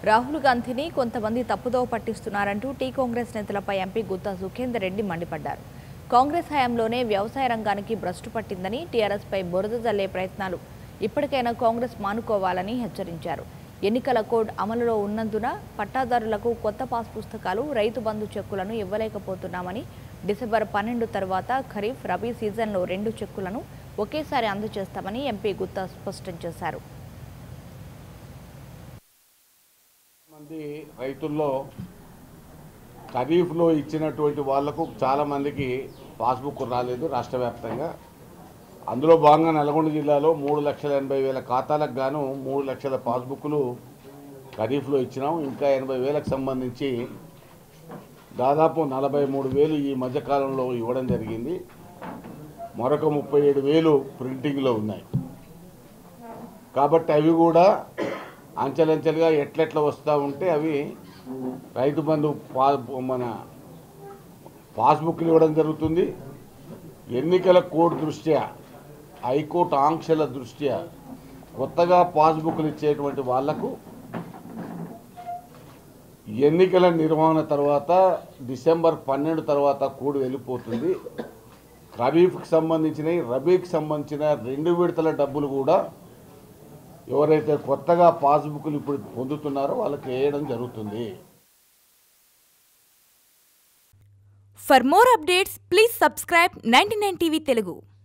రాహుల్ గాంధీని కొంతమంది తప్పుదోవ పట్టిస్తున్నారంటూ టీ కాంగ్రెస్ నేతలపై ఎంపీ గుత్తా సుఖేందర్ రెడ్డి మండిపడ్డారు కాంగ్రెస్ హయాంలోనే వ్యవసాయ రంగానికి భ్రష్టు పట్టిందని టీఆర్ఎస్పై బురద జల్లే ప్రయత్నాలు ఇప్పటికైనా కాంగ్రెస్ మానుకోవాలని హెచ్చరించారు ఎన్నికల కోడ్ అమలులో ఉన్నందున పట్టాదారులకు కొత్త పాస్ పుస్తకాలు రైతు బంధు చెక్కులను ఇవ్వలేకపోతున్నామని డిసెంబర్ పన్నెండు తర్వాత ఖరీఫ్ రబీ సీజన్లో రెండు చెక్కులను ఒకేసారి అందజేస్తామని ఎంపీ గుత్తా స్పష్టం చేశారు మంది రైతుల్లో ఖరీఫ్లో ఇచ్చినటువంటి వాళ్లకు చాలా మందికి పాస్బుక్ రాలేదు రాష్ట్ర వ్యాప్తంగా అందులో భాగంగా నల్గొండ జిల్లాలో మూడు లక్షల ఎనభై వేల ఖాతాలకు గాను మూడు లక్షల పాస్బుక్లు ఖరీఫ్లో ఇచ్చినాం ఇంకా ఎనభై వేలకు సంబంధించి దాదాపు నలభై మూడు వేలు ఈ మధ్యకాలంలో ఇవ్వడం జరిగింది మరొక ముప్పై ఏడు వేలు ప్రింటింగ్లో ఉన్నాయి కాబట్టి అవి కూడా అంచెలంచెలుగా ఎట్లెట్లా వస్తూ ఉంటే అవి రైతు బంధు పా మన పాస్బుక్లు ఇవ్వడం జరుగుతుంది ఎన్నికల కోడ్ దృష్ట్యా హైకోర్టు ఆంక్షల దృష్ట్యా కొత్తగా పాస్బుక్లు ఇచ్చేటువంటి వాళ్లకు ఎన్నికల నిర్వహణ తర్వాత డిసెంబర్ పన్నెండు తర్వాత కూడి వెళ్ళిపోతుంది ఖరీఫ్కి సంబంధించినవి రబీకి సంబంధించిన రెండు విడతల డబ్బులు కూడా ఎవరైతే కొత్తగా పాస్బుక్లు ఇప్పుడు పొందుతున్నారో వాళ్ళకి వేయడం జరుగుతుంది For more updates, please subscribe 99 TV Telugu.